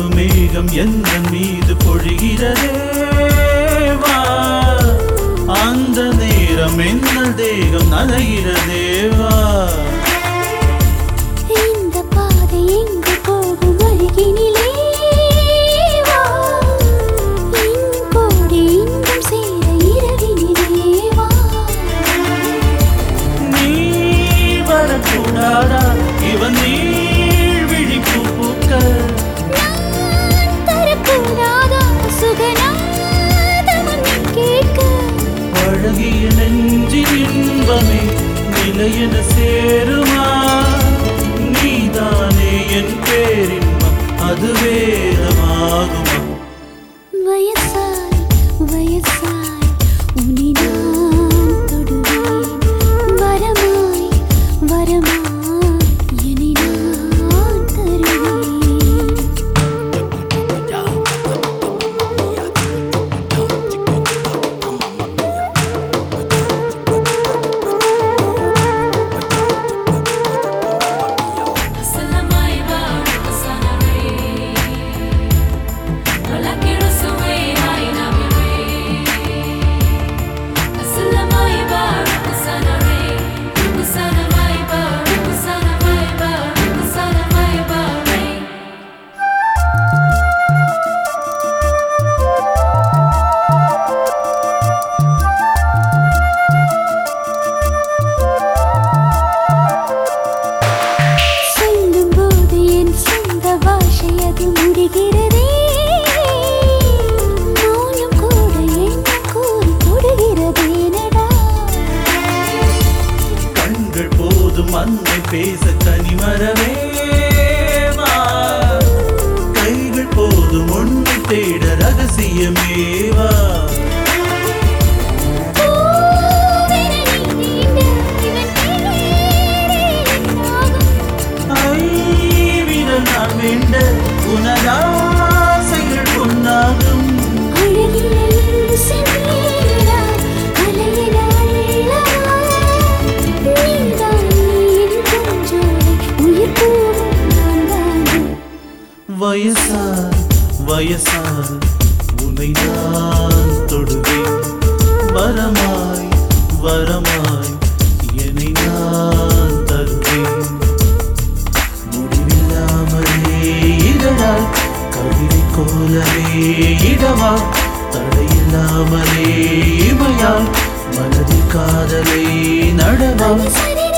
மேகம் எந்த மீது பொழிகிறதே வா அந்த நேரம் என்ன தேகம் நனைகிறதே வா இந்த பாதை எங்கு போகும் அருகினிலே வா என் கோடி இன்பம் சேர இரவினிலே வா நீ வரக்கூடாதா இவன் நீள் விழிப்பு பூக்க நான் தரக்கூடாதா சுகநாதமும் நீ கேட்க பழகிய நெஞ்சின் இன்பமே நிலையென சேருமா நீதானே என் பேரின்பம் அது வேதமாகுமா வயசாய் வயசாய் உன்னை நான் தொடுவேன் வரமாய் வரமாய் என்னை நான் தருவேன் சொல்லும்போது என் சொந்த பாஷை அது முடிகிறதே மௌனம் கூட என்ன கூறி தொடுகிறதேனடா கண்கள் போதும் அன்னை பேச தனிமரமே வா. கைகள் போதும் ஒன்று தேட ரகசியமேவா பூவினை நீண்ட இவன் பேரே என்னாகும் ஐவிரல் நான் வேண்ட உனதாசைகள் பொன்னாகும் அழகிலே சென்றீரா அலையில அள்ளவா நீதான் என் கொஞ்சோலை உயிர் பூவும் நான்தானே வயசார் வயசார் உன்னை நான் தொடுவேன் வரமாய் வரமாய் என்னை நான் தருவேன் முடிவில்லாமலே இதழால் கவிதை கோலமே இடவா தடையில்லாமலே இமையால் மனதில் காதலை நடவா சரி